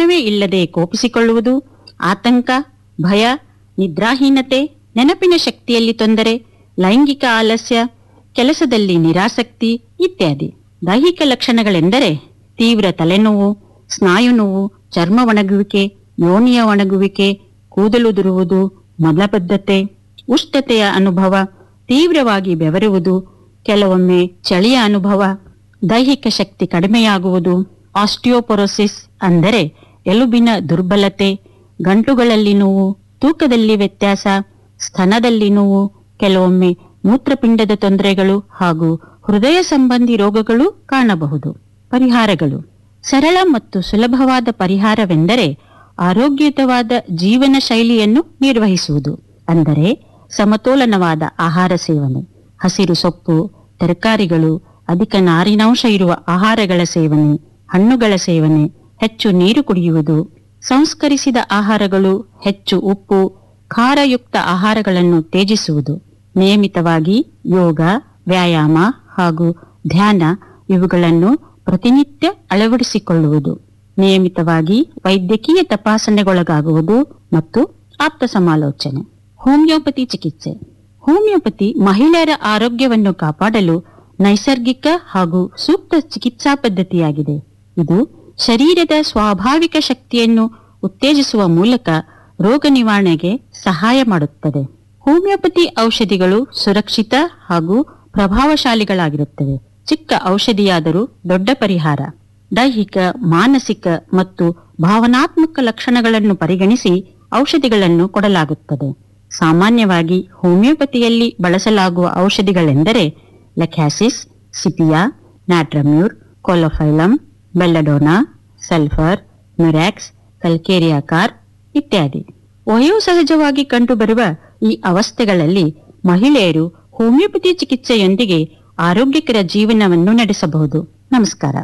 ಕಾರಣವೇ ಇಲ್ಲದೆ ಕೋಪಿಸಿಕೊಳ್ಳುವುದು ಆತಂಕ ಭಯ ನಿದ್ರಾಹೀನತೆ ನೆನಪಿನ ಶಕ್ತಿಯಲ್ಲಿ ತೊಂದರೆ ಲೈಂಗಿಕ ಆಲಸ್ಯ ಕೆಲಸದಲ್ಲಿ ನಿರಾಸಕ್ತಿ ಇತ್ಯಾದಿ ದೈಹಿಕ ಲಕ್ಷಣಗಳೆಂದರೆ ತೀವ್ರ ತಲೆನೋವು ಸ್ನಾಯು ನೋವು ಚರ್ಮ ಒಣಗುವಿಕೆ ಯೋನಿಯ ಒಣಗುವಿಕೆ ಕೂದಲುದುರುವುದು ಮಲಬದ್ಧತೆ ಉಷ್ಣತೆಯ ಅನುಭವ ತೀವ್ರವಾಗಿ ಬೆವರುವುದು ಕೆಲವೊಮ್ಮೆ ಚಳಿಯ ಅನುಭವ ದೈಹಿಕ ಶಕ್ತಿ ಕಡಿಮೆಯಾಗುವುದು ಆಸ್ಟಿಯೋಪೊರೋಸಿಸ್ ಅಂದರೆ ಎಲುಬಿನ ದುರ್ಬಲತೆ ಗಂಟುಗಳಲ್ಲಿ ನೋವು ತೂಕದಲ್ಲಿ ವ್ಯತ್ಯಾಸ ಸ್ತನದಲ್ಲಿ ನೋವು ಕೆಲವೊಮ್ಮೆ ಮೂತ್ರಪಿಂಡದ ತೊಂದರೆಗಳು ಹಾಗೂ ಹೃದಯ ಸಂಬಂಧಿ ರೋಗಗಳು ಕಾಣಬಹುದು ಪರಿಹಾರಗಳು ಸರಳ ಮತ್ತು ಸುಲಭವಾದ ಪರಿಹಾರವೆಂದರೆ ಆರೋಗ್ಯಯುತವಾದ ಜೀವನ ಶೈಲಿಯನ್ನು ನಿರ್ವಹಿಸುವುದು ಅಂದರೆ ಸಮತೋಲನವಾದ ಆಹಾರ ಸೇವನೆ ಹಸಿರು ಸೊಪ್ಪು ತರಕಾರಿಗಳು ಅಧಿಕ ನಾರಿನಾಂಶ ಇರುವ ಆಹಾರಗಳ ಸೇವನೆ ಹಣ್ಣುಗಳ ಸೇವನೆ ಹೆಚ್ಚು ನೀರು ಕುಡಿಯುವುದು ಸಂಸ್ಕರಿಸಿದ ಆಹಾರಗಳು ಹೆಚ್ಚು ಉಪ್ಪು ಖಾರಯುಕ್ತ ಆಹಾರಗಳನ್ನು ತ್ಯಜಿಸುವುದು ನಿಯಮಿತವಾಗಿ ಯೋಗ ವ್ಯಾಯಾಮ ಹಾಗೂ ಧ್ಯಾನ ಇವುಗಳನ್ನು ಪ್ರತಿನಿತ್ಯ ಅಳವಡಿಸಿಕೊಳ್ಳುವುದು ನಿಯಮಿತವಾಗಿ ವೈದ್ಯಕೀಯ ತಪಾಸಣೆಗೊಳಗಾಗುವುದು ಮತ್ತು ಆಪ್ತ ಸಮಾಲೋಚನೆ ಹೋಮಿಯೋಪತಿ ಚಿಕಿತ್ಸೆ ಹೋಮಿಯೋಪತಿ ಮಹಿಳೆಯರ ಆರೋಗ್ಯವನ್ನು ಕಾಪಾಡಲು ನೈಸರ್ಗಿಕ ಹಾಗೂ ಸೂಕ್ತ ಚಿಕಿತ್ಸಾ ಪದ್ಧತಿಯಾಗಿದೆ ಇದು ಶರೀರದ ಸ್ವಾಭಾವಿಕ ಶಕ್ತಿಯನ್ನು ಉತ್ತೇಜಿಸುವ ಮೂಲಕ ರೋಗ ನಿವಾರಣೆಗೆ ಸಹಾಯ ಮಾಡುತ್ತದೆ ಹೋಮಿಯೋಪತಿ ಔಷಧಿಗಳು ಸುರಕ್ಷಿತ ಹಾಗೂ ಪ್ರಭಾವಶಾಲಿಗಳಾಗಿರುತ್ತವೆ ಚಿಕ್ಕ ಔಷಧಿಯಾದರೂ ದೊಡ್ಡ ಪರಿಹಾರ ದೈಹಿಕ ಮಾನಸಿಕ ಮತ್ತು ಭಾವನಾತ್ಮಕ ಲಕ್ಷಣಗಳನ್ನು ಪರಿಗಣಿಸಿ ಔಷಧಿಗಳನ್ನು ಕೊಡಲಾಗುತ್ತದೆ ಸಾಮಾನ್ಯವಾಗಿ ಹೋಮಿಯೋಪತಿಯಲ್ಲಿ ಬಳಸಲಾಗುವ ಔಷಧಿಗಳೆಂದರೆ ಲೆಕ್ಯಾಸಿಸ್ ಸಿಪಿಯಾ ನ್ಯಾಟ್ರಮ್ಯೂರ್ ಕೊಲೊಫೈಲಮ್ ಬೆಲ್ಲಡೋನಾ ಸಲ್ಫರ್ ಮ್ಯುರಾಕ್ಸ್ ಕಲ್ಕೇರಿಯಾಕಾರ್ ಇತ್ಯಾದಿ ವಯೋಸಹಜವಾಗಿ ಕಂಡುಬರುವ ಈ ಅವಸ್ಥೆಗಳಲ್ಲಿ ಮಹಿಳೆಯರು ಹೋಮಿಯೋಪತಿ ಚಿಕಿತ್ಸೆಯೊಂದಿಗೆ ಆರೋಗ್ಯಕರ ಜೀವನವನ್ನು ನಡೆಸಬಹುದು ನಮಸ್ಕಾರ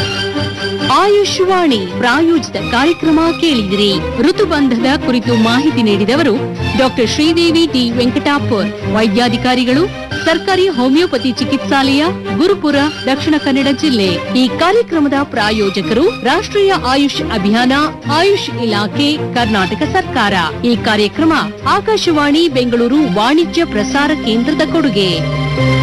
ಆಯುಷ್ವಾಣಿ ಪ್ರಾಯೋಜಿತ ಕಾರ್ಯಕ್ರಮ ಕೇಳಿದಿರಿ ಋತುಬಂಧದ ಕುರಿತು ಮಾಹಿತಿ ನೀಡಿದವರು ಡಾಕ್ಟರ್ ಶ್ರೀದೇವಿ ಟಿ ವೆಂಕಟಾಪುರ್ ವೈದ್ಯಾಧಿಕಾರಿಗಳು ಸರ್ಕಾರಿ ಹೋಮಿಯೋಪತಿ ಚಿಕಿತ್ಸಾಲಯ ಗುರುಪುರ ದಕ್ಷಿಣ ಕನ್ನಡ ಜಿಲ್ಲೆ ಈ ಕಾರ್ಯಕ್ರಮದ ಪ್ರಾಯೋಜಕರು ರಾಷ್ಟ್ರೀಯ ಆಯುಷ್ ಅಭಿಯಾನ ಆಯುಷ್ ಇಲಾಖೆ ಕರ್ನಾಟಕ ಸರ್ಕಾರ ಈ ಕಾರ್ಯಕ್ರಮ ಆಕಾಶವಾಣಿ ಬೆಂಗಳೂರು ವಾಣಿಜ್ಯ ಪ್ರಸಾರ ಕೇಂದ್ರದ ಕೊಡುಗೆ